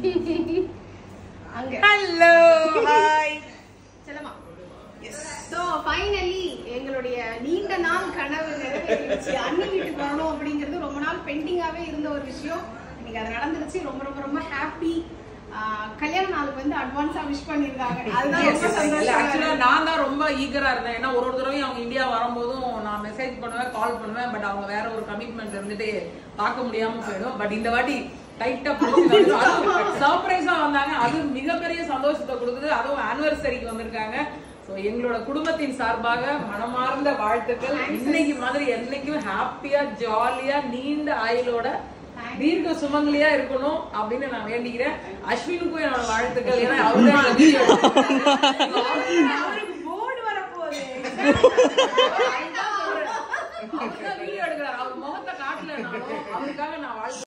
அங்க hello hi செல்லமா so finally எங்களுடைய நீண்ட நாள் கனவு நிறைவேறிடுச்சு அண்ணி வீட்டுக்கு வரணும் அப்படிங்கிறது ரொம்ப நாள் பெண்டிங்காவே இருந்த ஒரு விஷயம் இன்னைக்கு அது நடந்துருச்சு ரொம்ப ரொம்ப ரொம்ப ஹாப்பி கல்யாண நாளுக்கு வந்து அட்வான்ஸா விஷ் பண்ணியிருக்காங்க அதுதான் ரொம்ப ஆக்சுவலா சந்தோஷம் நான் தான் ரொம்ப ஈகரா இருந்தேன் ஏன்னா ஒரு ஒரு தடவையும் அவங்க இந்தியா வரும்போதும் நான் மெசேஜ் பண்ணுவேன் கால் பண்ணுவேன் பட் அவங்க வேற ஒரு கமிட்மெண்ட் இருந்துட்டு பார்க்க முடியாம போயிடும் பட் இந்த வாட்டி டைட்டா சர்ப்ரைஸா வந்தாங்க அது மிகப்பெரிய சந்தோஷத்தை கொடுக்குது அதுவும் ஆனிவர்சரிக்கு வந்திருக்காங்க ஸோ எங்களோட குடும்பத்தின் சார்பாக மனமார்ந்த வாழ்த்துக்கள் இன்னைக்கு மாதிரி என்னைக்கும் ஹாப்பியா ஜாலியா நீண்ட ஆயுளோட தீர்க்க சுமங்கலியா இருக்கணும் அப்படின்னு நான் வேண்டிக்கிறேன் அஸ்வினுக்கும் என்னோட வாழ்த்துக்கள் ஏன்னா அவரு அவருக்கு போர்டு வரப்போகுது வீடியோ எடுக்கிறார் அவர் முகத்தை காட்டல அவருக்காக நான் வாழ்த்து